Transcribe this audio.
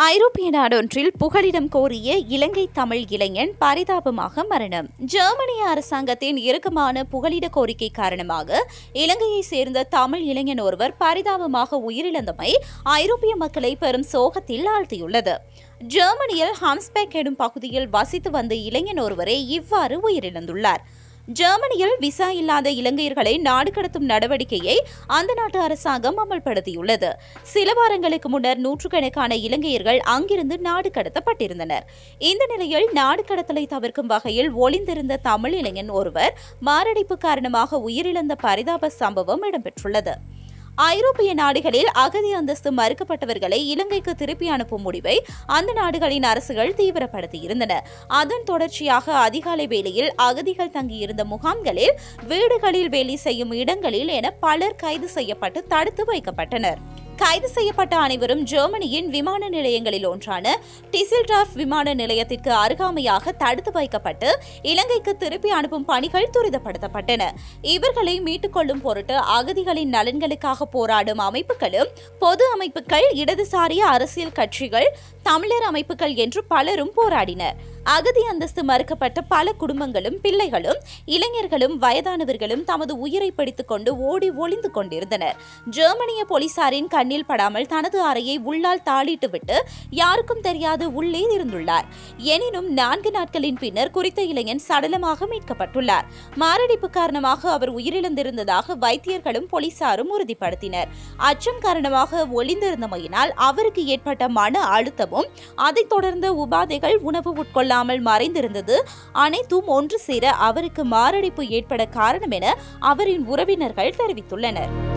ஐரோப்பிய நாடொன்றில் புகலிடம் கோரிய இலங்கை தமிழ் இளைஞன் பரிதாபமாக மரணம் ஜெர்மனிய அரசாங்கத்தின் இறுக்கமான புகலிட கோரிக்கை காரணமாக இலங்கையை சேர்ந்த தமிழ் இளைஞன் ஒருவர் பரிதாபமாக உயிரிழந்தமை ஐரோப்பிய மக்களை பெரும் சோகத்தில் ஆழ்த்தியுள்ளது ஜெர்மனியில் ஹாம்ஸ்பேக் எனும் பகுதியில் வசித்து வந்த இளைஞன் ஒருவரே இவ்வாறு உயிரிழந்துள்ளார் ஜெர்மனியில் விசா இல்லாத இலங்கையர்களை நாடு கடத்தும் நடவடிக்கையை அந்த நாட்டு அரசாங்கம் அமல்படுத்தியுள்ளது சில வாரங்களுக்கு முன்னர் நூற்றுக்கணக்கான இலங்கையர்கள் அங்கிருந்து நாடு கடத்தப்பட்டிருந்தனர் இந்த நிலையில் நாடு கடத்தலை தவிர்க்கும் வகையில் ஒளிந்திருந்த தமிழ் இளைஞன் ஒருவர் மாரடைப்பு காரணமாக உயிரிழந்த பரிதாப சம்பவம் இடம்பெற்றுள்ளது ஐரோப்பிய நாடுகளில் அகதி அந்தஸ்து மறுக்கப்பட்டவர்களை இலங்கைக்கு திருப்பி அனுப்பும் முடிவை அந்த நாடுகளின் அரசுகள் தீவிரப்படுத்தியிருந்தன அதன் தொடர்ச்சியாக அதிகாலை வேளையில் அகதிகள் தங்கியிருந்த முகாம்களில் வீடுகளில் வேலை செய்யும் இடங்களில் என பலர் கைது செய்யப்பட்டு தடுத்து வைக்கப்பட்டனர் கைது செய்யப்பட்ட அனைவரும் ஜெர்மனியின் விமான நிலையங்களில் ஒன்றான டிசில்டார்ஃப் விமான நிலையத்திற்கு அருகாமையாக தடுத்து வைக்கப்பட்டு இலங்கைக்கு திருப்பி அனுப்பும் பணிகள் துரிதப்படுத்தப்பட்டன இவர்களை மீட்டுக் கொள்ளும் பொருட்டு அகதிகளின் நலன்களுக்காக போராடும் அமைப்புகளும் பொது அமைப்புகள் இடதுசாரி அரசியல் கட்சிகள் தமிழர் அமைப்புகள் என்று பலரும் போராடினர் அகதி அந்தஸ்து மறுக்கப்பட்ட பல குடும்பங்களும் பிள்ளைகளும் இளைஞர்களும் வயதானவர்களும் தமது உயிரை பிடித்துக் கொண்டு ஓடி ஒளிந்து கொண்டிருந்தனர் ஜெர்மனிய போலீசாரின் கண்ணில் படாமல் தனது அறையை உள்ளால் தாளிட்டுவிட்டு யாருக்கும் தெரியாது உள்ளே இருந்துள்ளார் எனினும் நான்கு நாட்களின் பின்னர் குறித்த இளைஞன் சடலமாக மீட்கப்பட்டுள்ளார் மாரடைப்பு காரணமாக அவர் உயிரிழந்திருந்ததாக வைத்தியர்களும் போலீசாரும் உறுதிப்படுத்தினர் அச்சம் காரணமாக ஒளிந்திருந்தமையினால் அவருக்கு ஏற்பட்ட மன அழுத்தமும் அதைத் தொடர்ந்த உபாதைகள் உணவு உட்கொள்ள இல்லாமல் மறைந்திருந்தது அனைத்தும் ஒன்று சேர அவருக்கு மாரடைப்பு ஏற்பட காரணம் என அவரின் உறவினர்கள் தெரிவித்துள்ளனர்